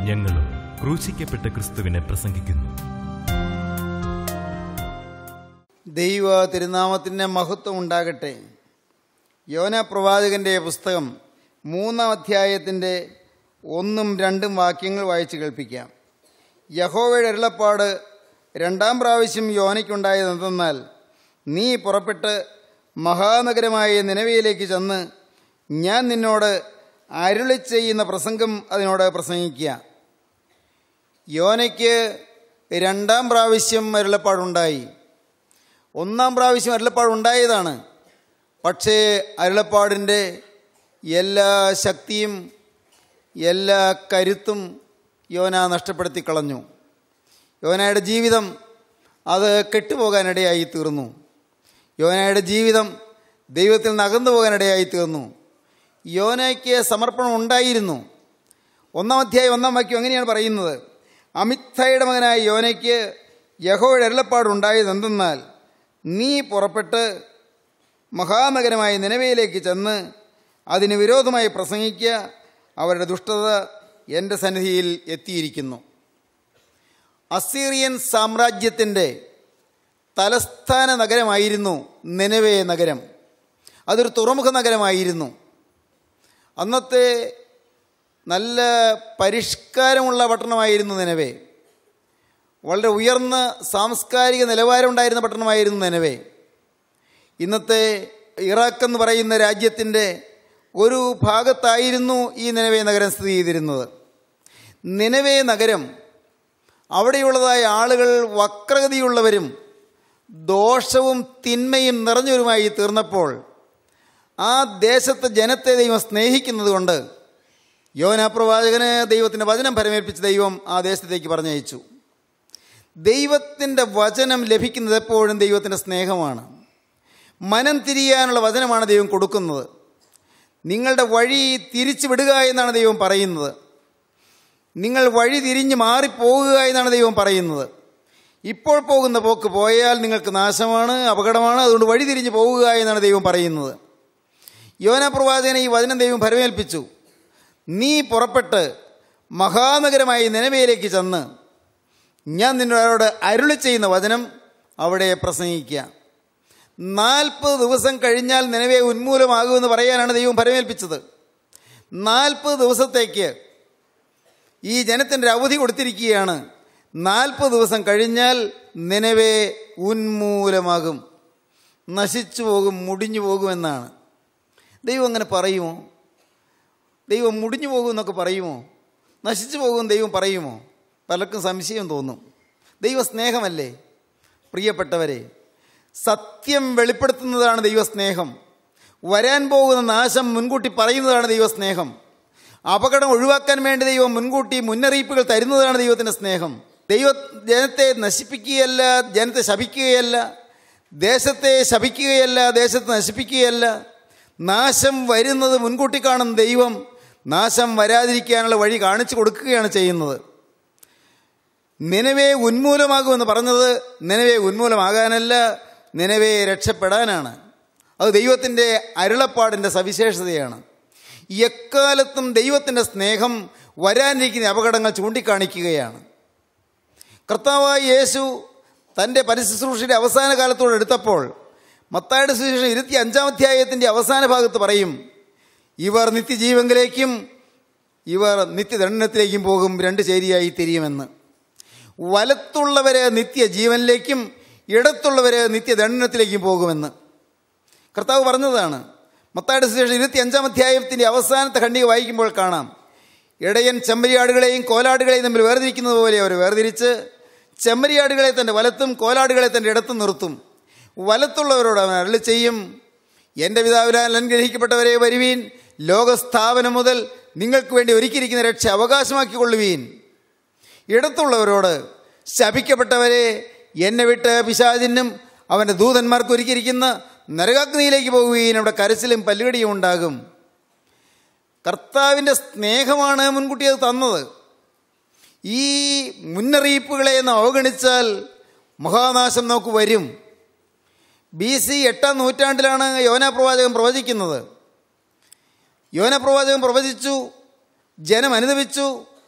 ഞങ്ങളും ക്രൂശിക്കപ്പെട്ട ക്രിസ്തുവിനെ പ്രസംഗിക്കുന്നു ദൈവ തിരുനാമത്തിൻ്റെ മഹത്വം ഉണ്ടാകട്ടെ യോന പ്രവാചകന്റെ പുസ്തകം മൂന്നാം അധ്യായത്തിൻ്റെ ഒന്നും രണ്ടും വാക്യങ്ങൾ വായിച്ചു കേൾപ്പിക്കാം യഹോവയുടെ അരുളപ്പാട് രണ്ടാം പ്രാവശ്യം യോനയ്ക്കുണ്ടായത് എന്തെന്നാൽ നീ പുറപ്പെട്ട് മഹാനഗരമായ നിലവിലേക്ക് ചെന്ന് ഞാൻ നിന്നോട് അരുളി ചെയ്യുന്ന പ്രസംഗം അതിനോട് പ്രസംഗിക്കുക യോനയ്ക്ക് രണ്ടാം പ്രാവശ്യം അരുളപ്പാടുണ്ടായി ഒന്നാം പ്രാവശ്യം അരുളപ്പാടുണ്ടായതാണ് പക്ഷേ അരുളപ്പാടിൻ്റെ എല്ലാ ശക്തിയും എല്ലാ കരുത്തും യോന നഷ്ടപ്പെടുത്തി കളഞ്ഞു യോനയുടെ ജീവിതം അത് കെട്ടുപോകാനിടയായി തീർന്നു യോനയുടെ ജീവിതം ദൈവത്തിൽ നിന്ന് അകന്നു പോകാനിടയായി തീർന്നു യോനയ്ക്ക് സമർപ്പണം ഉണ്ടായിരുന്നു ഒന്നാം അധ്യായം ഒന്നാം വാക്യം എങ്ങനെയാണ് പറയുന്നത് അമിത്തയുടെ മകനായ യോനയ്ക്ക് യഹോയുടെ അരുളപ്പാടുണ്ടായത് എന്തെന്നാൽ നീ പുറപ്പെട്ട് മഹാനഗരമായ നിലവയിലേക്ക് ചെന്ന് അതിന് വിരോധമായി പ്രസംഗിക്കുക അവരുടെ ദുഷ്ടത എൻ്റെ സന്നിധിയിൽ എത്തിയിരിക്കുന്നു അസീറിയൻ സാമ്രാജ്യത്തിൻ്റെ തലസ്ഥാന നഗരമായിരുന്നു നിലവേ നഗരം അതൊരു തുറമുഖ നഗരമായിരുന്നു അന്നത്തെ നല്ല പരിഷ്കാരമുള്ള പട്ടണമായിരുന്നു നിലവേ വളരെ ഉയർന്ന സാംസ്കാരിക നിലവാരമുണ്ടായിരുന്ന പട്ടണമായിരുന്നു നിലവേ ഇന്നത്തെ ഇറാഖ് എന്ന് പറയുന്ന രാജ്യത്തിൻ്റെ ഒരു ഭാഗത്തായിരുന്നു ഈ നിലവേ നഗരം സ്ഥിതി ചെയ്തിരുന്നത് നിലവേ നഗരം അവിടെയുള്ളതായ ആളുകൾ വക്രഗതിയുള്ളവരും ദോഷവും തിന്മയും നിറഞ്ഞവരുമായി തീർന്നപ്പോൾ ആ ദേശത്തെ ജനത്തെ ദൈവം സ്നേഹിക്കുന്നത് കൊണ്ട് യോനാപ്രവാചകന് ദൈവത്തിൻ്റെ വചനം പരമേൽപ്പിച്ച ദൈവം ആ ദേശത്തേക്ക് പറഞ്ഞയച്ചു ദൈവത്തിൻ്റെ വചനം ലഭിക്കുന്നത് എപ്പോഴും ദൈവത്തിൻ്റെ സ്നേഹമാണ് മനം തിരിയാനുള്ള വചനമാണ് ദൈവം കൊടുക്കുന്നത് നിങ്ങളുടെ വഴി തിരിച്ചു വിടുക എന്നാണ് ദൈവം പറയുന്നത് നിങ്ങൾ വഴി തിരിഞ്ഞ് മാറിപ്പോകുക എന്നാണ് ദൈവം പറയുന്നത് ഇപ്പോൾ പോകുന്ന പോക്ക് പോയാൽ നിങ്ങൾക്ക് നാശമാണ് അപകടമാണ് അതുകൊണ്ട് വഴി തിരിഞ്ഞ് പോകുക എന്നാണ് ദൈവം പറയുന്നത് യോന പ്രവാചകനെ ഈ വചനം ദൈവം ഫലമേൽപ്പിച്ചു നീ പുറപ്പെട്ട് മഹാനഗരമായി നിലവയിലേക്ക് ചെന്ന് ഞാൻ നിന്നോട് അരുളി ചെയ്യുന്ന വചനം അവിടെ പ്രസംഗിക്കുക നാൽപ്പത് ദിവസം കഴിഞ്ഞാൽ നിലവെ ഉന്മൂലമാകുമെന്ന് പറയാനാണ് ദൈവം ഫലമേൽപ്പിച്ചത് നാൽപ്പത് ദിവസത്തേക്ക് ഈ ജനത്തിൻ്റെ അവധി കൊടുത്തിരിക്കുകയാണ് നാൽപ്പത് ദിവസം കഴിഞ്ഞാൽ നിലവെ ഉന്മൂലമാകും നശിച്ചു പോകും മുടിഞ്ഞു പോകുമെന്നാണ് ദൈവം അങ്ങനെ പറയുമോ ദൈവം മുടിഞ്ഞു പോകുമെന്നൊക്കെ പറയുമോ നശിച്ചു പോകുമെന്ന് ദൈവം പറയുമോ പലർക്കും സംശയം തോന്നും ദൈവ സ്നേഹമല്ലേ പ്രിയപ്പെട്ടവരെ സത്യം വെളിപ്പെടുത്തുന്നതാണ് ദൈവസ്നേഹം വരാൻ പോകുന്ന നാശം മുൻകൂട്ടി പറയുന്നതാണ് ദൈവസ്നേഹം അപകടം ഒഴിവാക്കാൻ വേണ്ടി ദൈവം മുൻകൂട്ടി മുന്നറിയിപ്പുകൾ തരുന്നതാണ് ദൈവത്തിൻ്റെ സ്നേഹം ദൈവ ജനത്തെ നശിപ്പിക്കുകയല്ല ജനത്തെ ശപിക്കുകയല്ല ദേശത്തെ ശപിക്കുകയല്ല ദേശത്തെ നശിപ്പിക്കുകയല്ല നാശം വരുന്നത് മുൻകൂട്ടി കാണുന്ന ദൈവം നാശം വരാതിരിക്കാനുള്ള വഴി കാണിച്ചു കൊടുക്കുകയാണ് ചെയ്യുന്നത് നിലവേ ഉന്മൂലമാകുമെന്ന് പറഞ്ഞത് നിലവേ ഉന്മൂലമാകാനല്ല നിലവേ രക്ഷപ്പെടാനാണ് അത് ദൈവത്തിൻ്റെ അരുളപ്പാടിൻ്റെ സവിശേഷതയാണ് എക്കാലത്തും ദൈവത്തിൻ്റെ സ്നേഹം വരാനിരിക്കുന്ന അപകടങ്ങൾ ചൂണ്ടിക്കാണിക്കുകയാണ് കർത്താവായ യേശു തൻ്റെ പരിശുശ്രൂഷയുടെ അവസാന കാലത്തോട് എടുത്തപ്പോൾ മത്തായുടെ സുവിശേഷം ഇരുപത്തി അഞ്ചാം അധ്യായത്തിൻ്റെ അവസാന ഭാഗത്ത് പറയും ഇവർ നിത്യജീവങ്കിലേക്കും ഇവർ നിത്യദണ്ഡനത്തിലേക്കും പോകും രണ്ട് ചേരിയായി തിരിയുമെന്ന് വലത്തുള്ളവരെ നിത്യജീവനിലേക്കും ഇടത്തുള്ളവരെ നിത്യദണ്ഡനത്തിലേക്കും പോകുമെന്ന് കർത്താവ് പറഞ്ഞതാണ് മത്തായുടെ സുവിശേഷം ഇരുപത്തി അഞ്ചാം അധ്യായത്തിൻ്റെ അവസാനത്തെ ഖണ്ഡിക വായിക്കുമ്പോൾ കാണാം ഇടയൻ ചെമ്മരിയാടുകളെയും കോലാടുകളെയും തമ്മിൽ വേർതിരിക്കുന്നത് പോലെ അവർ വേർതിരിച്ച് ചെമ്മരിയാടുകളെ തൻ്റെ വലത്തും കോലാടുകളെ തൻ്റെ ഇടത്തും നിർത്തും വലത്തുള്ളവരോട് അവൻ അരളി ചെയ്യും എൻ്റെ പിതാവിനാൽ അനുഗ്രഹിക്കപ്പെട്ടവരെ വരുവീൻ ലോകസ്ഥാപനം മുതൽ നിങ്ങൾക്ക് വേണ്ടി ഒരുക്കിയിരിക്കുന്ന രക്ഷ അവകാശമാക്കിക്കൊള്ളുവീൻ ഇടത്തുള്ളവരോട് ശപിക്കപ്പെട്ടവരെ എന്നെ വിട്ട് പിശാചിനും അവൻ്റെ ദൂതന്മാർക്ക് ഒരുക്കിയിരിക്കുന്ന നരകാഗ്നിയിലേക്ക് പോകുകയും അവിടെ കരച്ചിലും പല്ലുകടിയും ഉണ്ടാകും കർത്താവിൻ്റെ സ്നേഹമാണ് മുൻകൂട്ടി അത് തന്നത് ഈ മുന്നറിയിപ്പുകളെ ഒന്ന് അവഗണിച്ചാൽ മഹാനാശം നമുക്ക് വരും ബി സി എട്ടാം നൂറ്റാണ്ടിലാണ് യോനാ പ്രവാചകൻ പ്രവചിക്കുന്നത് യോന പ്രവാചകൻ പ്രവചിച്ചു ജനം അനുദപിച്ചു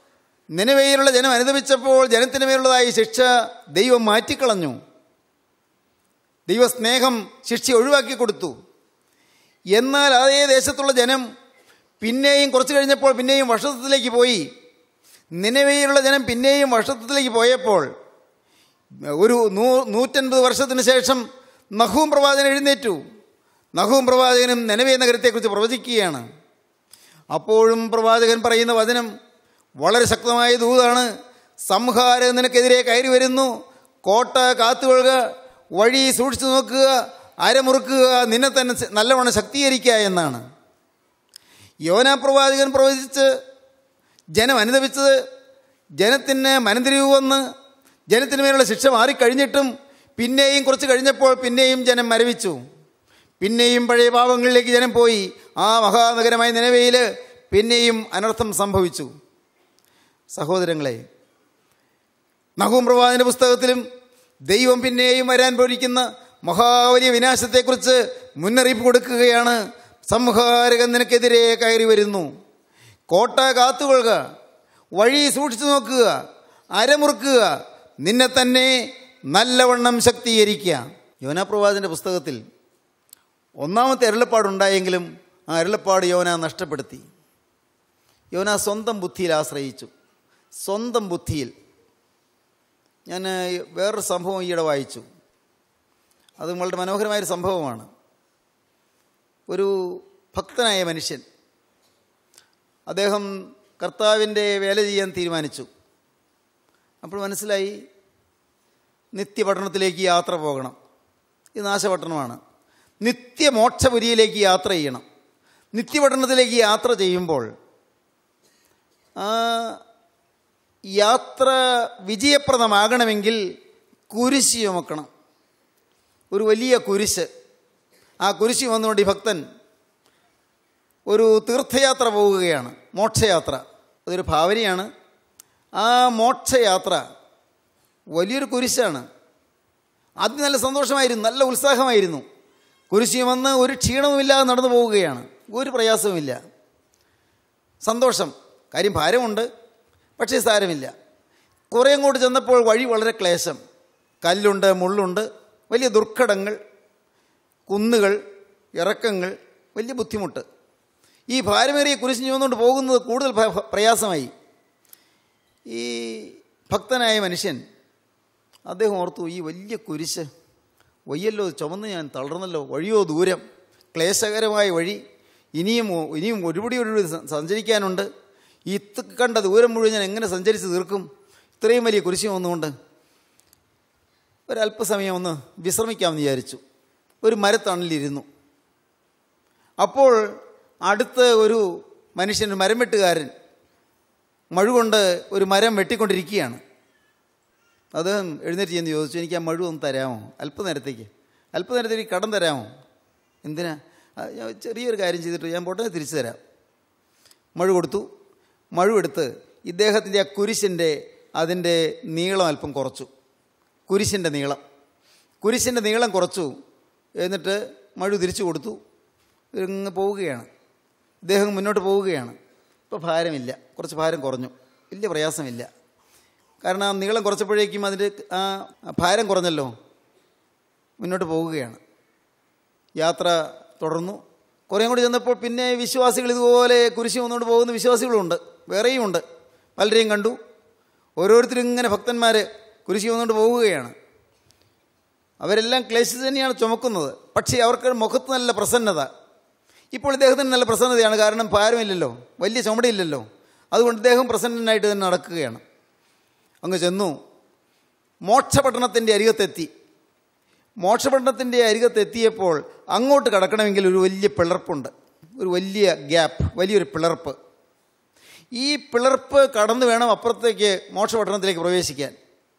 നിലവയിലുള്ള ജനം അനുദമിച്ചപ്പോൾ ജനത്തിന് മേലുള്ളതായ ശിക്ഷ ദൈവം മാറ്റിക്കളഞ്ഞു ദൈവസ്നേഹം ശിക്ഷ ഒഴിവാക്കി കൊടുത്തു എന്നാൽ അതേ ദേശത്തുള്ള ജനം പിന്നെയും കുറച്ച് കഴിഞ്ഞപ്പോൾ പിന്നെയും വർഷത്തിലേക്ക് പോയി നിലവയിലുള്ള ജനം പിന്നെയും വർഷത്തിലേക്ക് പോയപ്പോൾ ഒരു നൂ നൂറ്റൻപത് വർഷത്തിന് ശേഷം നഹൂം പ്രവാചകൻ എഴുന്നേറ്റു നഹൂം പ്രവാചകനും നിലവേ നഗരത്തെക്കുറിച്ച് പ്രവചിക്കുകയാണ് അപ്പോഴും പ്രവാചകൻ പറയുന്ന വചനം വളരെ ശക്തമായ ദൂതാണ് സംഹാരം നിനക്കെതിരെ കയറി വരുന്നു കോട്ട കാത്തുകൊള്ളുക വഴി സൂക്ഷിച്ചു നോക്കുക അരമുറുക്കുക നിന്നെ തന്നെ സ- നല്ലവണ്ണം ശക്തീകരിക്കുക എന്നാണ് യോനാ പ്രവാചകൻ പ്രവചിച്ച് ജനം അനുദപിച്ചത് ജനത്തിന് മനംതിരിവ് വന്ന് ജനത്തിന് മേലുള്ള ശിക്ഷ മാറിക്കഴിഞ്ഞിട്ടും പിന്നെയും കുറച്ച് കഴിഞ്ഞപ്പോൾ പിന്നെയും ജനം മരവിച്ചു പിന്നെയും പഴയ പാവങ്ങളിലേക്ക് ജനം പോയി ആ മഹാനഗരമായ നിലവയിൽ പിന്നെയും അനർത്ഥം സംഭവിച്ചു സഹോദരങ്ങളെ നഹൂം പ്രവാചന പുസ്തകത്തിലും ദൈവം പിന്നെയും വരാൻ പോയിരിക്കുന്ന മഹാവലിയ വിനാശത്തെക്കുറിച്ച് മുന്നറിയിപ്പ് കൊടുക്കുകയാണ് സംഹാരകൻ നിനക്കെതിരെ കയറി വരുന്നു കോട്ട കാത്തുകൊള്ളുക വഴി സൂക്ഷിച്ചു നോക്കുക അരമുറുക്കുക നിന്നെ തന്നെ നല്ലവണ്ണം ശക്തീകരിക്കുക യോനാ പ്രവാചൻ്റെ പുസ്തകത്തിൽ ഒന്നാമത്തെ അരുളപ്പാടുണ്ടായെങ്കിലും ആ അരുളപ്പാട് യോന നഷ്ടപ്പെടുത്തി യോന സ്വന്തം ബുദ്ധിയിൽ ആശ്രയിച്ചു സ്വന്തം ബുദ്ധിയിൽ ഞാൻ വേറൊരു സംഭവം ഈയിടെ വായിച്ചു അത് വളരെ മനോഹരമായൊരു സംഭവമാണ് ഒരു ഭക്തനായ മനുഷ്യൻ അദ്ദേഹം കർത്താവിൻ്റെ വേല ചെയ്യാൻ തീരുമാനിച്ചു അപ്പോൾ മനസ്സിലായി നിത്യപട്ടണത്തിലേക്ക് യാത്ര പോകണം ഇത് നാശപട്ടണമാണ് നിത്യമോക്ഷപുരിയിലേക്ക് യാത്ര ചെയ്യണം നിത്യപട്ടണത്തിലേക്ക് യാത്ര ചെയ്യുമ്പോൾ ആ യാത്ര വിജയപ്രദമാകണമെങ്കിൽ കുരിശ് ചുമക്കണം ഒരു വലിയ കുരിശ് ആ കുരിശ് വന്നുകൊണ്ട് ഈ ഭക്തൻ ഒരു തീർത്ഥയാത്ര പോവുകയാണ് മോക്ഷയാത്ര അതൊരു ഭാവനയാണ് ആ മോക്ഷയാത്ര വലിയൊരു കുരിശാണ് ആദ്യം നല്ല സന്തോഷമായിരുന്നു നല്ല ഉത്സാഹമായിരുന്നു കുരിശി വന്ന് ഒരു ക്ഷീണവുമില്ലാതെ നടന്നു പോവുകയാണ് ഒരു പ്രയാസവുമില്ല സന്തോഷം കാര്യം ഭാരമുണ്ട് പക്ഷേ സാരമില്ല കുറേ അങ്ങോട്ട് ചെന്നപ്പോൾ വഴി വളരെ ക്ലേശം കല്ലുണ്ട് മുള്ളുണ്ട് വലിയ ദുർഘടങ്ങൾ കുന്നുകൾ ഇറക്കങ്ങൾ വലിയ ബുദ്ധിമുട്ട് ഈ ഭാരമേറിയ കുരിശ് ചുമന്നുകൊണ്ട് പോകുന്നത് കൂടുതൽ ഭ- പ്രയാസമായി ഈ ഭക്തനായ മനുഷ്യൻ അദ്ദേഹം ഓർത്തു ഈ വലിയ കുരിശ് വയ്യല്ലോ ചുമന്ന് ഞാൻ തളർന്നല്ലോ വഴിയോ ദൂരം ക്ലേശകരമായ വഴി ഇനിയും ഒ- ഇനിയും ഒരുപടി ഒരുപടി സ- സഞ്ചരിക്കാനുണ്ട് ഈ ഇത്ത് കണ്ട ദൂരം മുഴുവൻ ഞാൻ എങ്ങനെ സഞ്ചരിച്ച് തീർക്കും ഇത്രയും വലിയ കുരിശ് വന്നുകൊണ്ട് ഒരല്പസമയം ഒന്ന് വിശ്രമിക്കാമെന്ന് വിചാരിച്ചു ഒരു മരത്തണലിരുന്നു അപ്പോൾ അടുത്ത് ഒരു മനുഷ്യൻ ഒരു മരം വെട്ടുകാരൻ മഴുകൊണ്ട് ഒരു മരം വെട്ടിക്കൊണ്ടിരിക്കുകയാണ് അദ്ദേഹം എഴുന്നേറ്റ് ചെന്ന് ചോദിച്ചു എനിക്ക് ആ മഴു ഒന്ന് തരാമോ അല്പനേരത്തേക്ക് അല്പനേരത്തേക്ക് കടം തരാമോ എന്തിനാ "ആ, ഞാൻ ചെറിയൊരു കാര്യം ചെയ്തിട്ട് ഞാൻ പൊട്ടനെ തിരിച്ചു തരാം മഴു കൊടുത്തു മഴു എടുത്ത് ഇദ്ദേഹത്തിൻ്റെ ആ കുരിശിൻ്റെ അതിൻ്റെ നീളം അല്പം കുറച്ചു കുരിശിൻ്റെ നീളം കുരിശിൻ്റെ നീളം കുറച്ചു എന്നിട്ട് മഴു തിരിച്ചു കൊടുത്തു ഇങ്ങ് പോവുകയാണ് ഇദ്ദേഹം മുന്നോട്ട് പോവുകയാണ് ഇപ്പോൾ ഭാരമില്ല കുറച്ച് ഭാരം കുറഞ്ഞു വലിയ പ്രയാസമില്ല കാരണം ആ നീളം കുറച്ചപ്പോഴേക്കും അതിൻ്റെ ആ ഭാരം കുറഞ്ഞല്ലോ മുന്നോട്ട് പോവുകയാണ് യാത്ര തുടർന്നു കുറേ കൂടി ചെന്നപ്പോൾ പിന്നെ വിശ്വാസികൾ ഇതുപോലെ കുരിശി വന്നുകൊണ്ട് പോകുന്ന വിശ്വാസികളുണ്ട് വേറെയും ഉണ്ട് പലരെയും കണ്ടു ഓരോരുത്തരും ഇങ്ങനെ ഭക്തന്മാർ കുരിശി വന്നുകൊണ്ട് പോവുകയാണ് അവരെല്ലാം ക്ലേശിച്ച് തന്നെയാണ് ചുമക്കുന്നത് പക്ഷേ അവർക്ക് മുഖത്ത് നല്ല പ്രസന്നത ഇപ്പോൾ ഇദ്ദേഹത്തിന് നല്ല പ്രസന്നതയാണ് കാരണം ഭാരമില്ലല്ലോ വലിയ ചുമടയില്ലല്ലോ അതുകൊണ്ട് ഇദ്ദേഹം പ്രസന്നനായിട്ട് തന്നെ നടക്കുകയാണ് അങ്ങ് ചെന്നു മോക്ഷപട്ടണത്തിൻ്റെ അരികത്തെത്തി മോക്ഷപട്ടണത്തിൻ്റെ അരികത്തെത്തിയപ്പോൾ അങ്ങോട്ട് കടക്കണമെങ്കിൽ ഒരു വലിയ പിളർപ്പുണ്ട് ഒരു വലിയ ഗ്യാപ്പ് വലിയൊരു പിളർപ്പ് ഈ പിളർപ്പ് കടന്നു വേണം അപ്പുറത്തേക്ക് മോക്ഷപട്ടണത്തിലേക്ക് പ്രവേശിക്കാൻ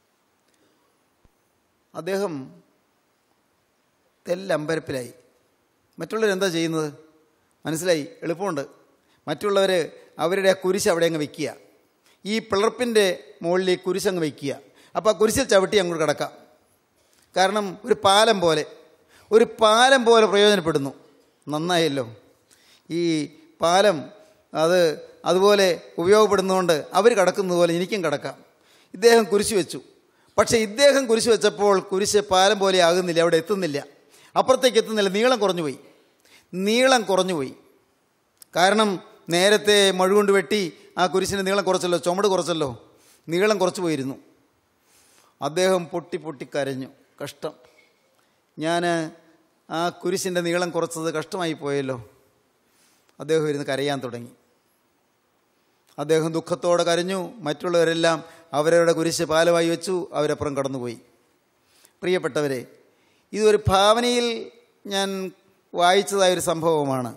അദ്ദേഹം തെല്ലമ്പരപ്പിലായി മറ്റുള്ളവർ എന്താ ചെയ്യുന്നത് മനസ്സിലായി എളുപ്പമുണ്ട് മറ്റുള്ളവർ അവരുടെ ആ കുരിശ് അവിടെ അങ്ങ് വെക്കുക ഈ പിളർപ്പിൻ്റെ മുകളിൽ ഈ കുരിശ് അങ്ങ് വെക്കുക അപ്പോൾ ആ കുരിശിൽ ചവിട്ടി അങ്ങോട്ട് കിടക്കാം കാരണം ഒരു പാലം പോലെ ഒരു പാലം പോലെ പ്രയോജനപ്പെടുന്നു നന്നായല്ലോ ഈ പാലം അത് അതുപോലെ ഉപയോഗപ്പെടുന്നതുകൊണ്ട് അവർ കടക്കുന്നത് പോലെ എനിക്കും കടക്കാം ഇദ്ദേഹം കുരിശ് വെച്ചു പക്ഷേ ഇദ്ദേഹം കുരിശ് വെച്ചപ്പോൾ കുരിശ് പാലം പോലെ ആകുന്നില്ല അവിടെ എത്തുന്നില്ല അപ്പുറത്തേക്ക് എത്തുന്നില്ല നീളം കുറഞ്ഞു പോയി നീളം കുറഞ്ഞു പോയി കാരണം നേരത്തെ മഴുകൊണ്ട് വെട്ടി ആ കുരിശിൻ്റെ നീളം കുറച്ചല്ലോ ചുമട് കുറച്ചല്ലോ നീളം കുറച്ച് പോയിരുന്നു അദ്ദേഹം പൊട്ടി പൊട്ടി കരഞ്ഞു കഷ്ടം ഞാൻ ആ കുരിശിൻ്റെ നീളം കുറച്ചത് കഷ്ടമായി പോയല്ലോ അദ്ദേഹം ഇരുന്ന് കരയാൻ തുടങ്ങി അദ്ദേഹം ദുഃഖത്തോടെ കരഞ്ഞു മറ്റുള്ളവരെല്ലാം അവരവരുടെ കുരിശ് പാലമായി വെച്ചു അവരപ്പുറം കടന്നുപോയി പ്രിയപ്പെട്ടവരെ ഇതൊരു ഭാവനയിൽ ഞാൻ വായിച്ചതായ ഒരു സംഭവമാണ്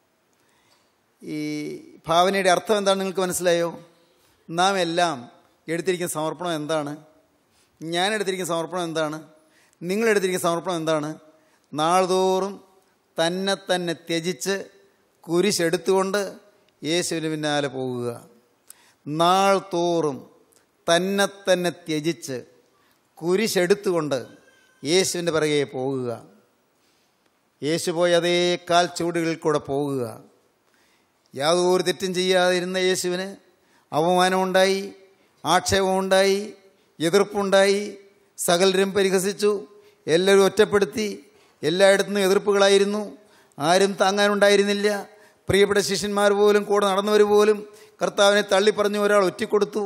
ഈ ഭാവനയുടെ അർത്ഥം എന്താണ് നിങ്ങൾക്ക് മനസ്സിലായോ നാം എല്ലാം എടുത്തിരിക്കുന്ന സമർപ്പണം എന്താണ് ഞാൻ എടുത്തിരിക്കുന്ന സമർപ്പണം എന്താണ് നിങ്ങൾ എടുത്തിരിക്കുന്ന സമർപ്പണം എന്താണ് നാൾതോറും തന്നെ തന്നെ ത്യജിച്ച് കുരിശെടുത്തുകൊണ്ട് യേശുവിന് പിന്നാലെ പോകുക നാൾ തോറും തന്നെ തന്നെ ത്യജിച്ച് കുരിശെടുത്തുകൊണ്ട് യേശുവിൻ്റെ പിറകെ പോകുക യേശു പോയ അതേ കാൽ ചൂടുകളിൽ കൂടെ പോകുക യാതൊരു തെറ്റും ചെയ്യാതിരുന്ന യേശുവിന് അവമാനമുണ്ടായി ആക്ഷേപമുണ്ടായി എതിർപ്പുണ്ടായി സകലരും പരിഹസിച്ചു എല്ലാവരും ഒറ്റപ്പെടുത്തി എല്ലായിടത്തുനിന്നും എതിർപ്പുകളായിരുന്നു ആരും താങ്ങാനുണ്ടായിരുന്നില്ല പ്രിയപ്പെട്ട ശിഷ്യന്മാർ പോലും കൂടെ നടന്നവർ പോലും കർത്താവിനെ തള്ളിപ്പറഞ്ഞു ഒരാൾ ഒറ്റിക്കൊടുത്തു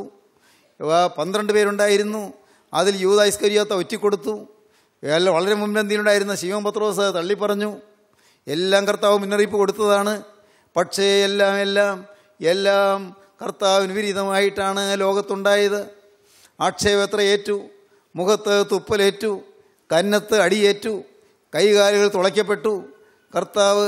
ആ പന്ത്രണ്ട് പേരുണ്ടായിരുന്നു അതിൽ യൂത ഐസ്കരിയാത്ത ഒറ്റിക്കൊടുത്തു എല്ലാം വളരെ മുൻപന്തിയിലുണ്ടായിരുന്ന ശിവം പത്രോസ് തള്ളിപ്പറഞ്ഞു എല്ലാം കർത്താവ് മുന്നറിയിപ്പ് കൊടുത്തതാണ് പക്ഷേ എല്ലാം എല്ലാം എല്ലാം കർത്താവിന് വിപരീതമായിട്ടാണ് ലോകത്തുണ്ടായത് ആക്ഷേപം എത്ര ഏറ്റു മുഖത്ത് തുപ്പലേറ്റു കന്നത്ത് അടിയേറ്റു കൈകാലുകൾ തുളയ്ക്കപ്പെട്ടു കർത്താവ്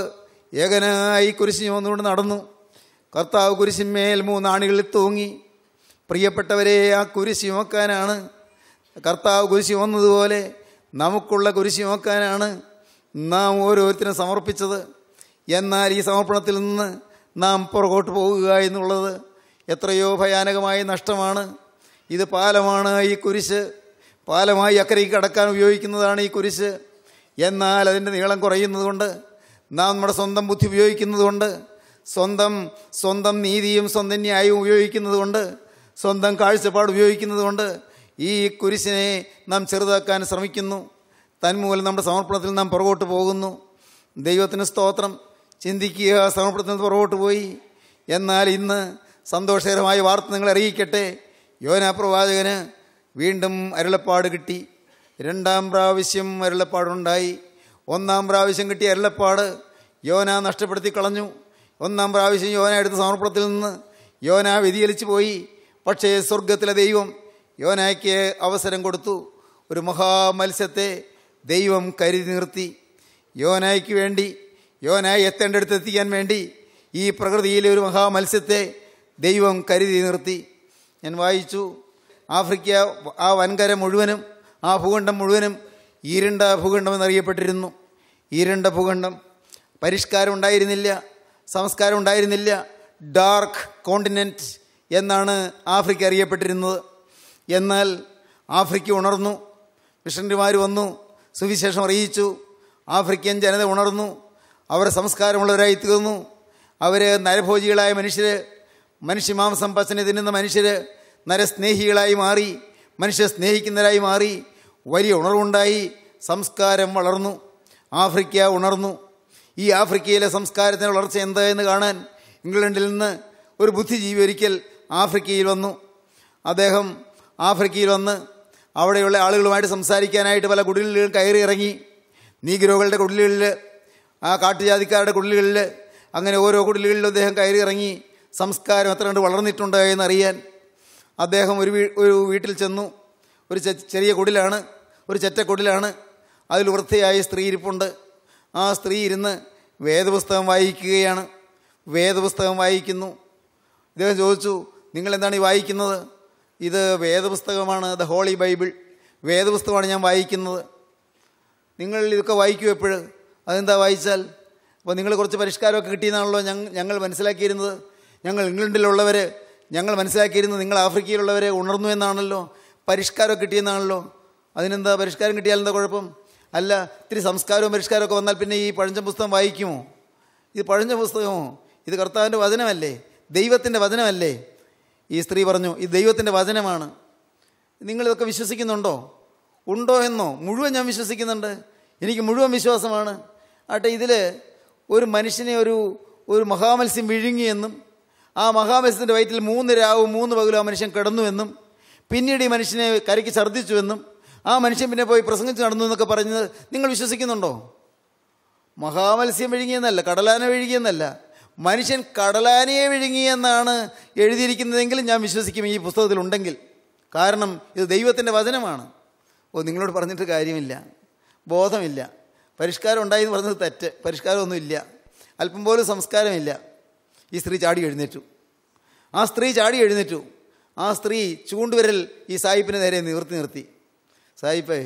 ഏകനായി കുരിശി ചുമന്നുകൊണ്ട് നടന്നു കർത്താവ് കുരിശിന്മേൽ മൂന്നാണികളിൽ തൂങ്ങി പ്രിയപ്പെട്ടവരെ ആ കുരിശി ചുമക്കാനാണ് കർത്താവ് കുരിശി വന്നതുപോലെ നമുക്കുള്ള കുരിശി ചുമക്കാനാണ് നാം ഓരോരുത്തരും സമർപ്പിച്ചത് എന്നാൽ ഈ സമർപ്പണത്തിൽ നിന്ന് നാം പുറകോട്ട് പോകുക എന്നുള്ളത് എത്രയോ ഭയാനകമായ നഷ്ടമാണ് ഇത് പാലമാണ് ഈ കുരിശ് പാലമായി അക്കരയ്ക്ക് കടക്കാൻ ഉപയോഗിക്കുന്നതാണ് ഈ കുരിശ് എന്നാൽ അതിൻ്റെ നീളം കുറയുന്നതുകൊണ്ട് നാം നമ്മുടെ സ്വന്തം ബുദ്ധി ഉപയോഗിക്കുന്നതുകൊണ്ട് സ്വന്തം സ്വന്തം നീതിയും സ്വന്തം ന്യായവും ഉപയോഗിക്കുന്നതുകൊണ്ട് സ്വന്തം കാഴ്ചപ്പാട് ഉപയോഗിക്കുന്നതുകൊണ്ട് ഈ കുരിശിനെ നാം ചെറുതാക്കാൻ ശ്രമിക്കുന്നു തന്മൂലം നമ്മുടെ സമർപ്പണത്തിൽ നാം പുറകോട്ട് പോകുന്നു ദൈവത്തിന് സ്തോത്രം ചിന്തിക്കുക സമർപ്പണത്തിൽ നിന്ന് പുറകോട്ട് പോയി എന്നാൽ ഇന്ന് സന്തോഷകരമായ വാർത്ത നിങ്ങൾ അറിയിക്കട്ടെ യോനാ പ്രവാചകന് വീണ്ടും അരുളപ്പാട് കിട്ടി രണ്ടാം പ്രാവശ്യം അരുളപ്പാടുണ്ടായി ഒന്നാം പ്രാവശ്യം കിട്ടിയ അരുളപ്പാട് യോന നഷ്ടപ്പെടുത്തി കളഞ്ഞു ഒന്നാം പ്രാവശ്യം യോന എടുത്ത സമർപ്പണത്തിൽ നിന്ന് യോന വ്യതിചലിച്ചു പോയി പക്ഷേ സ്വർഗത്തിലെ ദൈവം യോനയ്ക്ക് അവസരം കൊടുത്തു ഒരു മഹാമത്സ്യത്തെ ദൈവം കരുതി നിർത്തി യോനായ്ക്ക് വേണ്ടി യോനായി എത്തേണ്ടടുത്ത് എത്തിക്കാൻ വേണ്ടി ഈ പ്രകൃതിയിലെ ഒരു മഹാമത്സ്യത്തെ ദൈവം കരുതി നിർത്തി ഞാൻ വായിച്ചു ആഫ്രിക്ക ആ വൻകര മുഴുവനും ആ ഭൂഖണ്ഡം മുഴുവനും ഇരുണ്ട ഭൂഖണ്ഡം എന്നറിയപ്പെട്ടിരുന്നു ഇരുണ്ട ഭൂഖണ്ഡം പരിഷ്കാരം ഉണ്ടായിരുന്നില്ല സംസ്കാരം ഉണ്ടായിരുന്നില്ല ഡാർക്ക് കോണ്ടിനെൻറ്റ് എന്നാണ് ആഫ്രിക്ക അറിയപ്പെട്ടിരുന്നത് എന്നാൽ ആഫ്രിക്ക ഉണർന്നു മിഷണറിമാർ വന്നു സുവിശേഷം അറിയിച്ചു ആഫ്രിക്കൻ ജനത ഉണർന്നു അവർ സംസ്കാരമുള്ളവരായി തീർന്നു അവർ നരഭോജികളായ മനുഷ്യർ മനുഷ്യമാംസം പച്ചനെ തിന്നുന്ന മനുഷ്യർ നരസ്നേഹികളായി മാറി മനുഷ്യ സ്നേഹിക്കുന്നവരായി മാറി വലിയ ഉണർവുണ്ടായി സംസ്കാരം വളർന്നു ആഫ്രിക്ക ഉണർന്നു ഈ ആഫ്രിക്കയിലെ സംസ്കാരത്തിൻ്റെ വളർച്ച എന്താ എന്ന് കാണാൻ ഇംഗ്ലണ്ടിൽ നിന്ന് ഒരു ബുദ്ധിജീവി ഒരിക്കൽ ആഫ്രിക്കയിൽ വന്നു അദ്ദേഹം ആഫ്രിക്കയിൽ വന്ന് അവിടെയുള്ള ആളുകളുമായിട്ട് സംസാരിക്കാനായിട്ട് പല കുടിലുകളിൽ കയറി ഇറങ്ങി നീഗ്രോകളുടെ കുടിലുകളിൽ ആ കാട്ടുജാതിക്കാരുടെ കുടിലുകളിൽ അങ്ങനെ ഓരോ കുടിലുകളിലും അദ്ദേഹം കയറി ഇറങ്ങി സംസ്കാരം എത്ര കണ്ട് വളർന്നിട്ടുണ്ട് എന്നറിയാൻ അദ്ദേഹം ഒരു വീ ഒരു വീട്ടിൽ ചെന്നു ഒരു ചെ ചെറിയ കുടിലാണ് ഒരു ചെറ്റക്കുടിലാണ് അതിൽ വൃത്തിയായ സ്ത്രീ ഇരിപ്പുണ്ട് ആ സ്ത്രീ ഇരുന്ന് വേദപുസ്തകം വായിക്കുകയാണ് വേദപുസ്തകം വായിക്കുന്നു ഇദ്ദേഹം ചോദിച്ചു നിങ്ങൾ എന്താണ് ഈ വായിക്കുന്നത് ഇത് വേദപുസ്തകമാണ് ദ ഹോളി ബൈബിൾ വേദപുസ്തകമാണ് ഞാൻ വായിക്കുന്നത് നിങ്ങൾ ഇതൊക്കെ വായിക്കൂ എപ്പോഴും അതെന്താ വായിച്ചാൽ അപ്പോൾ നിങ്ങൾ കുറച്ച് പരിഷ്കാരമൊക്കെ കിട്ടിയെന്നാണല്ലോ ഞങ്ങൾ ഞങ്ങൾ മനസ്സിലാക്കിയിരുന്നത് ഞങ്ങൾ ഇംഗ്ലണ്ടിലുള്ളവർ ഞങ്ങൾ മനസ്സിലാക്കിയിരുന്നത് നിങ്ങൾ ആഫ്രിക്കയിലുള്ളവർ ഉണർന്നു എന്നാണല്ലോ പരിഷ്കാരമൊക്കെ കിട്ടിയെന്നാണല്ലോ അതിനെന്താ പരിഷ്കാരം കിട്ടിയാൽ എന്താ കുഴപ്പം അല്ല ഇത്തിരി സംസ്കാരവും പരിഷ്കാരമൊക്കെ വന്നാൽ പിന്നെ ഈ പഴഞ്ച പുസ്തകം വായിക്കുമോ ഇത് പഴഞ്ച പുസ്തകമോ ഇത് കർത്താവിൻ്റെ വചനമല്ലേ ദൈവത്തിൻ്റെ വചനമല്ലേ ഈ സ്ത്രീ പറഞ്ഞു ഇത് ദൈവത്തിൻ്റെ വചനമാണ് നിങ്ങളിതൊക്കെ വിശ്വസിക്കുന്നുണ്ടോ ഉണ്ടോ എന്നോ മുഴുവൻ ഞാൻ വിശ്വസിക്കുന്നുണ്ട് എനിക്ക് മുഴുവൻ വിശ്വാസമാണ് ആട്ടെ ഇതിൽ ഒരു മനുഷ്യനെ ഒരു ഒരു മഹാമത്സ്യം വിഴുങ്ങിയെന്നും ആ മഹാമത്സ്യത്തിൻ്റെ വയറ്റിൽ മൂന്ന് രാവും മൂന്ന് പകലും ആ മനുഷ്യൻ കിടന്നുവെന്നും പിന്നീട് ഈ മനുഷ്യനെ കരയ്ക്ക് ഛർദ്ദിച്ചുവെന്നും ആ മനുഷ്യൻ പിന്നെ പോയി പ്രസംഗിച്ച് നടന്നു എന്നൊക്കെ പറഞ്ഞത് നിങ്ങൾ വിശ്വസിക്കുന്നുണ്ടോ മഹാമത്സ്യം വിഴുങ്ങിയെന്നല്ല കടലാന വിഴുങ്ങിയെന്നല്ല മനുഷ്യൻ കടലാനയെ വിഴുങ്ങിയെന്നാണ് എഴുതിയിരിക്കുന്നതെങ്കിലും ഞാൻ വിശ്വസിക്കും ഈ പുസ്തകത്തിലുണ്ടെങ്കിൽ കാരണം ഇത് ദൈവത്തിൻ്റെ വചനമാണ് ഓ നിങ്ങളോട് പറഞ്ഞിട്ട് കാര്യമില്ല ബോധമില്ല പരിഷ്കാരം ഉണ്ടായി എന്ന് പറഞ്ഞത് തെറ്റ് പരിഷ്കാരമൊന്നുമില്ല അല്പം പോലും സംസ്കാരമില്ല ഈ സ്ത്രീ ചാടി എഴുന്നേറ്റു ആ സ്ത്രീ ചാടി എഴുന്നേറ്റു ആ സ്ത്രീ ചൂണ്ടുവിരൽ ഈ സായിപ്പിന് നേരെ നിവർത്തി നിർത്തി സായിപ്പേ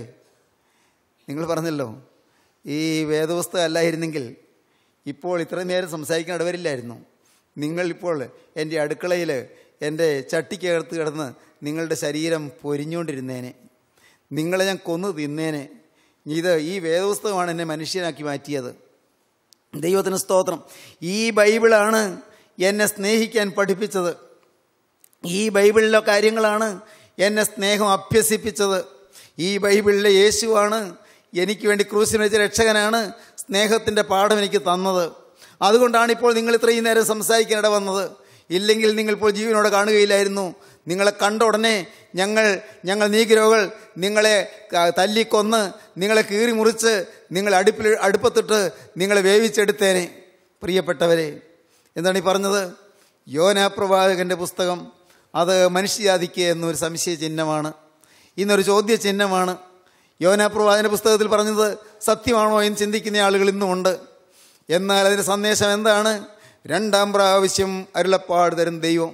നിങ്ങൾ പറഞ്ഞല്ലോ ഈ വേദപുസ്തകം അല്ലായിരുന്നെങ്കിൽ ഇപ്പോൾ ഇത്രയും നേരം സംസാരിക്കാൻ ഇടവരില്ലായിരുന്നു നിങ്ങൾ ഇപ്പോൾ എൻ്റെ അടുക്കളയിൽ എൻ്റെ ചട്ടിക്കകത്ത് കിടന്ന് നിങ്ങളുടെ ശരീരം പൊരിഞ്ഞുകൊണ്ടിരുന്നേനെ നിങ്ങളെ ഞാൻ കൊന്നു തിന്നേനെ ഇത് ഈ വേദപുസ്തകമാണ് എന്നെ മനുഷ്യനാക്കി മാറ്റിയത് ദൈവത്തിന് സ്തോത്രം ഈ ബൈബിളാണ് എന്നെ സ്നേഹിക്കാൻ പഠിപ്പിച്ചത് ഈ ബൈബിളിലെ കാര്യങ്ങളാണ് എന്നെ സ്നേഹം അഭ്യസിപ്പിച്ചത് ഈ ബൈബിളിലെ യേശുവാണ് എനിക്ക് വേണ്ടി ക്രൂശിന് വെച്ച രക്ഷകനാണ് സ്നേഹത്തിൻ്റെ പാഠം എനിക്ക് തന്നത് അതുകൊണ്ടാണ് ഇപ്പോൾ നിങ്ങൾ ഇത്രയും നേരം സംസാരിക്കാൻ ഇട വന്നത് ഇല്ലെങ്കിൽ നിങ്ങൾ ഇപ്പോൾ ജീവനോടെ കാണുകയില്ലായിരുന്നു നിങ്ങളെ കണ്ട ഉടനെ ഞങ്ങൾ ഞങ്ങൾ നീഗ്രോകൾ നിങ്ങളെ ക- തല്ലിക്കൊന്ന് നിങ്ങളെ കീറി മുറിച്ച് നിങ്ങൾ അടുപ്പിൽ അടുപ്പത്തിട്ട് നിങ്ങളെ വേവിച്ചെടുത്തേനെ പ്രിയപ്പെട്ടവരെ എന്താണ് ഈ പറഞ്ഞത് യോനാ പ്രവാചകൻ്റെ പുസ്തകം അത് മനുഷ്യജാതിക്ക് എന്നൊരു സംശയ ചിഹ്നമാണ് ഇന്നൊരു ചോദ്യ ചിഹ്നമാണ് യോനാ പ്രവാചകൻ്റെ പുസ്തകത്തിൽ പറഞ്ഞത് സത്യമാണോ എന്ന് ചിന്തിക്കുന്ന ആളുകൾ ഇന്നുമുണ്ട് എന്നാൽ അതിൻ്റെ സന്ദേശം എന്താണ് രണ്ടാം പ്രാവശ്യം അരുളപ്പാട് തരും ദൈവം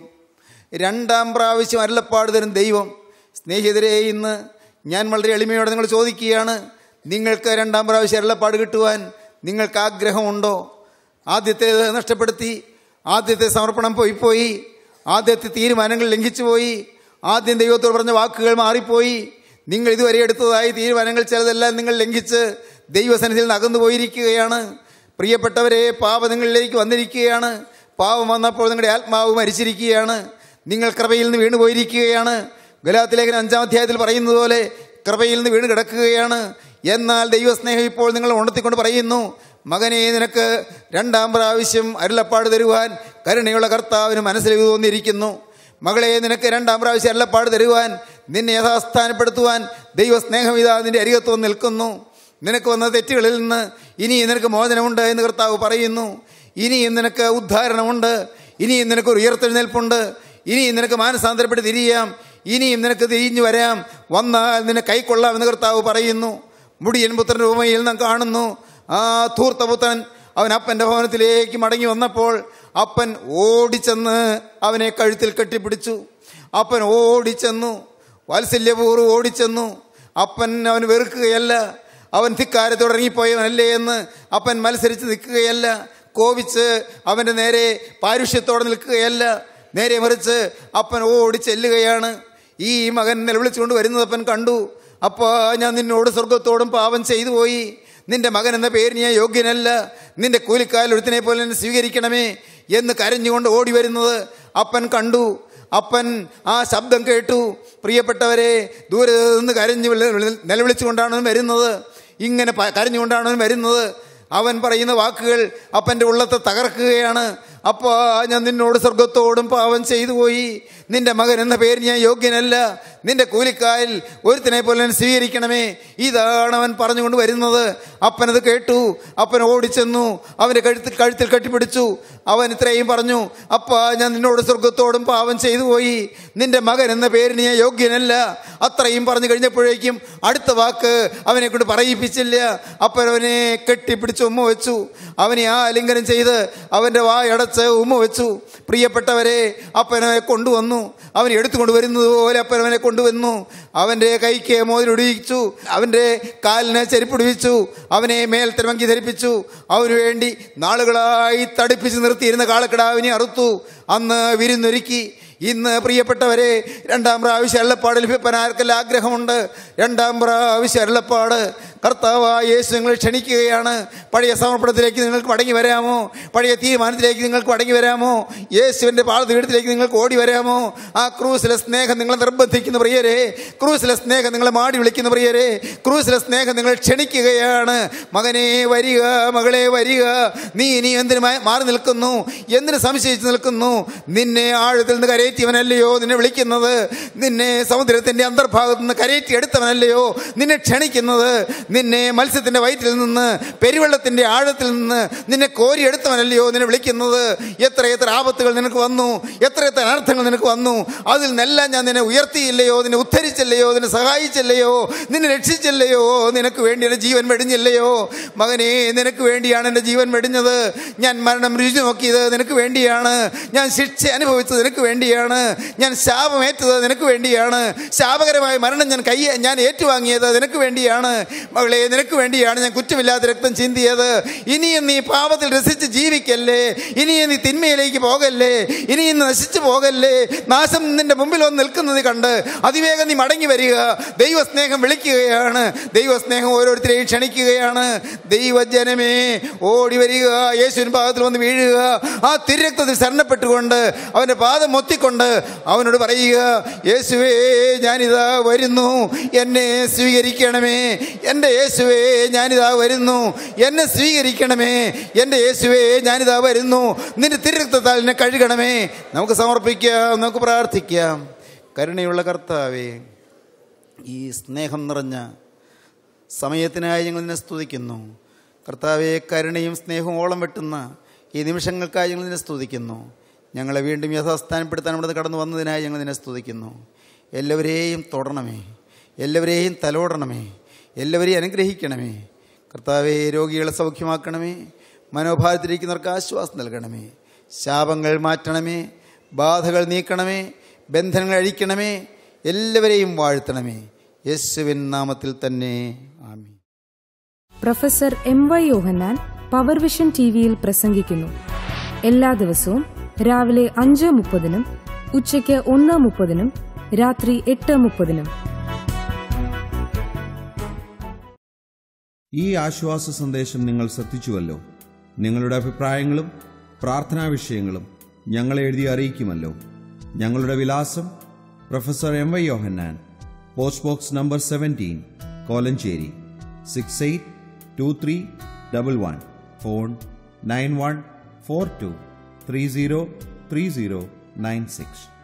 രണ്ടാം പ്രാവശ്യം അരുളപ്പാട് തരും ദൈവം സ്നേഹിതരെ ഇന്ന് ഞാൻ വളരെ എളിമയോടെ നിങ്ങൾ ചോദിക്കുകയാണ് നിങ്ങൾക്ക് രണ്ടാം പ്രാവശ്യം അരുളപ്പാട് കിട്ടുവാൻ നിങ്ങൾക്ക് ആഗ്രഹമുണ്ടോ ആദ്യത്തേത് നഷ്ടപ്പെടുത്തി ആദ്യത്തെ സമർപ്പണം പോയി പോയി ആദ്യത്തെ തീരുമാനങ്ങൾ ലംഘിച്ചു പോയി ആദ്യം ദൈവത്തോട് പറഞ്ഞ വാക്കുകൾ മാറിപ്പോയി നിങ്ങൾ ഇതുവരെ എടുത്തതായി തീരുമാനങ്ങൾ ചിലതെല്ലാം നിങ്ങൾ ലംഘിച്ച് ദൈവസന്നിധിയിൽ നിന്ന് അകന്നു പോയിരിക്കുകയാണ് പ്രിയപ്പെട്ടവരെ പാപം നിങ്ങളിലേക്ക് വന്നിരിക്കുകയാണ് പാപം വന്നപ്പോൾ നിങ്ങളുടെ ആത്മാവ് മരിച്ചിരിക്കുകയാണ് നിങ്ങൾ കൃപയിൽ നിന്ന് വീണു പോയിരിക്കുകയാണ് ഗലാത്തിലേഖന അഞ്ചാം അധ്യായത്തിൽ പറയുന്നത് പോലെ കൃപയിൽ നിന്ന് വീണ് കിടക്കുകയാണ് എന്നാൽ ദൈവസ്നേഹം ഇപ്പോൾ നിങ്ങൾ ഉണർത്തിക്കൊണ്ട് പറയുന്നു മകനെ നിനക്ക് രണ്ടാം പ്രാവശ്യം അരുളപ്പാട് തരുവാൻ കരുണയുള്ള കർത്താവിന് മനസ്സിൽ തോന്നിയിരിക്കുന്നു മകളെ നിനക്ക് രണ്ടാം പ്രാവശ്യം അരുളപ്പാട് തരുവാൻ നിന്നെ യഥാസ്ഥാനപ്പെടുത്തുവാൻ ദൈവസ്നേഹം ഇതാ നിന്റെ അരികത്ത് വന്ന് നിൽക്കുന്നു നിനക്ക് വന്ന തെറ്റുകളിൽ നിന്ന് ഇനി നിനക്ക് മോചനമുണ്ട് എന്ന് കർത്താവ് പറയുന്നു ഇനിയും നിനക്ക് ഉദ്ധാരണമുണ്ട് ഇനിയും നിനക്ക് ഒരു ഉയർത്തെഴുന്നേൽപ്പുണ്ട് ഇനിയും നിനക്ക് മാനസാന്തരപ്പെട്ട് തിരിയാം ഇനിയും നിനക്ക് തിരിഞ്ഞു വരാം വന്നാൽ നിന്നെ കൈക്കൊള്ളാമെന്ന് കർത്താവ് പറയുന്നു മുടിയൻ പുത്രൻ്റെ ഉപമയിൽ നാം കാണുന്നു ആ ധൂർത്തപുത്രൻ അവൻ അപ്പൻ്റെ ഭവനത്തിലേക്ക് മടങ്ങി വന്നപ്പോൾ അപ്പൻ ഓടിച്ചെന്ന് അവനെ കഴുത്തിൽ കെട്ടിപ്പിടിച്ചു അപ്പൻ ഓടിച്ചെന്നു വാത്സല്യപൂർവ്വം ഓടിച്ചെന്നു അപ്പൻ അവൻ വെറുക്കുകയല്ല അവൻ ധിക്കാരത്തോടെ ഇറങ്ങിപ്പോയവനല്ലേ എന്ന് അപ്പൻ മത്സരിച്ച് നിൽക്കുകയല്ല കോപിച്ച് അവൻ്റെ നേരെ പാരുഷ്യത്തോടെ നിൽക്കുകയല്ല നേരെ മറിച്ച് അപ്പൻ ഓടി ചെല്ലുകയാണ് ഈ മകൻ നിലവിളിച്ചുകൊണ്ട് വരുന്നത് അപ്പൻ കണ്ടു അപ്പോൾ ഞാൻ നിന്നോട് സ്വർഗത്തോടും പാപം ചെയ്തു പോയി നിന്റെ മകൻ എന്ന പേരിന് ഞാൻ യോഗ്യനല്ല നിന്റെ കൂലിക്കാൽ ഒരുത്തിനെ പോലെ എന്നെ സ്വീകരിക്കണമേ എന്ന് കരഞ്ഞുകൊണ്ട് ഓടി വരുന്നത് അപ്പൻ കണ്ടു അപ്പൻ ആ ശബ്ദം കേട്ടു പ്രിയപ്പെട്ടവരെ ദൂരെ നിന്ന് കരഞ്ഞു വിളി- വിളി- നിലവിളിച്ചുകൊണ്ടാണ് അവൻ വരുന്നത് ഇങ്ങനെ പ- കരഞ്ഞുകൊണ്ടാണ് അവൻ വരുന്നത് അവൻ പറയുന്ന വാക്കുകൾ അപ്പൻ്റെ ഉള്ളത്തെ തകർക്കുകയാണ് അപ്പോൾ ഞാൻ നിന്നോട് സ്വർഗത്തോടും പാവം ചെയ്തു പോയി നിന്റെ മകൻ എന്ന പേര് ഞാൻ യോഗ്യനല്ല നിന്റെ കൂലിക്കായൽ ഒരുത്തിനെ പോലെ എന്നെ സ്വീകരിക്കണമേ ഇതാണ് അവൻ പറഞ്ഞുകൊണ്ട് വരുന്നത് അപ്പനത് കേട്ടു അപ്പൻ ഓടിച്ചെന്നു അവൻ്റെ കഴുത്തിൽ കഴുത്തിൽ കെട്ടിപ്പിടിച്ചു അവൻ ഇത്രയും പറഞ്ഞു അപ്പ ഞാൻ നിന്നോട് സ്വർഗത്തോടും പാവം ചെയ്തു പോയി നിന്റെ മകൻ എന്ന പേരിന് ഞാൻ യോഗ്യനല്ല അത്രയും പറഞ്ഞു കഴിഞ്ഞപ്പോഴേക്കും അടുത്ത വാക്ക് അവനെ കൊണ്ട് പറയിപ്പിച്ചില്ല അപ്പൻ അവനെ കെട്ടിപ്പിടിച്ച് ഉമ്മ വെച്ചു അവനെ ആ ആലിംഗനം ചെയ്ത് അവൻ്റെ വായടച്ച് ഉമ്മ വെച്ചു പ്രിയപ്പെട്ടവരെ അപ്പനവനെ കൊണ്ടുവന്നു അവൻ എടുത്തുകൊണ്ട് വരുന്നത് പോലെ അപ്പൻ അവനെ കൊണ്ടുവന്നു അവൻ്റെ കൈക്ക് മോതിരൊടിയിച്ചു അവൻ്റെ കാലിന് ചെരുപ്പിടിവിച്ചു അവനെ മേൽ തിരുമങ്കി ധരിപ്പിച്ചു അവന് വേണ്ടി നാളുകളായി തടിപ്പിച്ച് നിർത്തിയിരുന്ന കാളക്കിടാവിനെ അറുത്തു അന്ന് വിരുന്നൊരുക്കി ഇന്ന് പ്രിയപ്പെട്ടവരെ രണ്ടാം പ്രാവശ്യം അരുളപ്പാട് ലഭിക്കാൻ ആർക്കെല്ലാം ആഗ്രഹമുണ്ട് രണ്ടാം പ്രാവശ്യം അരുളപ്പാട് കർത്താവായ യേശു നിങ്ങൾ ക്ഷണിക്കുകയാണ് പഴയ സമർപ്പണത്തിലേക്ക് നിങ്ങൾക്ക് മടങ്ങി വരാമോ പഴയ തീരുമാനത്തിലേക്ക് നിങ്ങൾക്ക് മടങ്ങി വരാമോ യേശുവിൻ്റെ പാതപീഠത്തിലേക്ക് നിങ്ങൾക്ക് ഓടി വരാമോ ആ ക്രൂസിലെ സ്നേഹം നിങ്ങളെ നിർബന്ധിക്കുന്ന പ്രിയരെ ക്രൂസിലെ സ്നേഹം നിങ്ങളെ മാടി വിളിക്കുന്ന പ്രിയരെ ക്രൂസിലെ സ്നേഹം നിങ്ങളെ ക്ഷണിക്കുകയാണ് മകനെ വരിക മകളെ വരിക നീ ഇനി എന്തിനു മാ- മാറി നിൽക്കുന്നു എന്തിനു സംശയിച്ച് നിൽക്കുന്നു നിന്നെ ആഴത്തിൽ നിന്ന് കരയറ്റിയവനല്ലയോ നിന്നെ വിളിക്കുന്നത് നിന്നെ സമുദ്രത്തിന്റെ അന്തർഭാഗത്ത് നിന്ന് കരയറ്റി എടുത്തവനല്ലയോ നിന്നെ ക്ഷണിക്കുന്നത് നിന്നെ മത്സ്യത്തിന്റെ വയറ്റിൽ നിന്ന് പെരുവെള്ളത്തിന്റെ ആഴത്തിൽ നിന്ന് നിന്നെ കോരി എടുത്തവനല്ലയോ നിന്നെ വിളിക്കുന്നത് എത്ര എത്ര ആപത്തുകൾ നിനക്ക് വന്നു എത്ര എത്ര അനർത്ഥങ്ങൾ നിനക്ക് വന്നു അതിൽ നിന്നെല്ലാം ഞാൻ നിന്നെ ഉയർത്തിയില്ലയോ നിന്നെ ഉദ്ധരിച്ചില്ലയോ നിന്നെ സഹായിച്ചില്ലയോ നിന്നെ രക്ഷിച്ചില്ലയോ നിനക്ക് വേണ്ടി എൻ്റെ ജീവൻ വെടിഞ്ഞില്ലയോ മകനെ നിനക്ക് വേണ്ടിയാണ് എൻ്റെ ജീവൻ വെടിഞ്ഞത് ഞാൻ മരണം രുചി നോക്കിയത് നിനക്ക് വേണ്ടിയാണ് ഞാൻ ശിക്ഷ അനുഭവിച്ചത് നിനക്ക് വേണ്ടിയാണ് ഞാൻ ശാപമേറ്റത് നിനക്ക് വേണ്ടിയാണ് ശാപകരമായ മരണം ഞാൻ കൈ ഞാൻ ഏറ്റുവാങ്ങിയത് നിനക്ക് വേണ്ടിയാണ് മകളെ നിനക്ക് വേണ്ടിയാണ് ഞാൻ കുറ്റമില്ലാത്ത രക്തം ചിന്തിയത് ഇനിയും നീ പാപത്തിൽ രസിച്ച് ജീവിക്കല്ലേ ഇനിയും നീ തിന്മയിലേക്ക് പോകല്ലേ ഇനിയും നശിച്ചു പോകല്ലേ നാശം നിന്റെ മുമ്പിൽ വന്ന് നിൽക്കുന്നത് കണ്ട് അതിവേഗം നീ മടങ്ങി വരിക ദൈവസ്നേഹം വിളിക്കുകയാണ് ദൈവസ്നേഹം ഓരോരുത്തരെയും ക്ഷണിക്കുകയാണ് ദൈവജനമേ ഓടി വരിക യേശുവിൻ പാദത്തിൽ വന്ന് വീഴുക ആ തിരക്തത്തിൽ ശരണപ്പെട്ടുകൊണ്ട് അവൻ്റെ പാദം മൊത്തിക്കൊണ്ട് അവനോട് പറയുക യേശുവേ ഞാനിതാ വരുന്നു എന്നെ സ്വീകരിക്കണമേ എൻ്റെ യേശുവേ ഞാനിതാ വരുന്നു എന്നെ സ്വീകരിക്കണമേ എൻ്റെ യേശുവേ ഞാനിതാ വരുന്നു നിന്റെ തിരക്തത്താൽ എന്നെ കഴുകണമേ നമുക്ക് സമർപ്പിക്കാം നമുക്ക് പ്രാർത്ഥിക്കാം കരുണയുള്ള കർത്താവേ ഈ സ്നേഹം നിറഞ്ഞ സമയത്തിനായി ഞങ്ങൾ നിന്നെ സ്തുതിക്കുന്നു കർത്താവെ കരുണയും സ്നേഹവും ഓളം വെട്ടുന്ന ഈ നിമിഷങ്ങൾക്കായി ഞങ്ങൾ നിന്നെ സ്തുതിക്കുന്നു ഞങ്ങളെ വീണ്ടും യഥാസ്ഥാനപ്പെടുത്താൻ ഇവിടെ കടന്നു വന്നതിനായി ഞങ്ങൾ നിന്നെ സ്തുതിക്കുന്നു എല്ലാവരെയും തൊടണമേ എല്ലാവരെയും തലോടണമേ എല്ലാവരെയും അനുഗ്രഹിക്കണമേ കർത്താവെ രോഗികളെ സൗഖ്യമാക്കണമേ മനോഭാരത്തിരിക്കുന്നവർക്ക് ആശ്വാസം നൽകണമേ ശാപങ്ങൾ മാറ്റണമേ ബാധകൾ നീക്കണമേ ബന്ധനങ്ങൾ അഴിക്കണമേ എല്ലാവരെയും വാഴ്ത്തണമേ യേശുവിൻ നാമത്തിൽ തന്നെ ആമീൻ professor M Y Yohannan power vision T വിയിൽ പ്രസംഗിക്കുന്നു എല്ലാ ദിവസവും രാവിലെ അഞ്ച് മുപ്പതിനും ഉച്ചയ്ക്ക് ഒന്ന് മുപ്പതിനും രാത്രി എട്ട് മുപ്പതിനും ഈ ആശ്വാസ സന്ദേശം നിങ്ങൾ ശ്രദ്ധിച്ചുവല്ലോ നിങ്ങളുടെ അഭിപ്രായങ്ങളും പ്രാർത്ഥനാ വിഷയങ്ങളും ഞങ്ങളെ എഴുതി അറിയിക്കുമല്ലോ ഞങ്ങളുടെ വിലാസം professor M Y Yohannan post box number seventeen Kolenchery six eight two three double one phone nine one four two three zero three zero nine six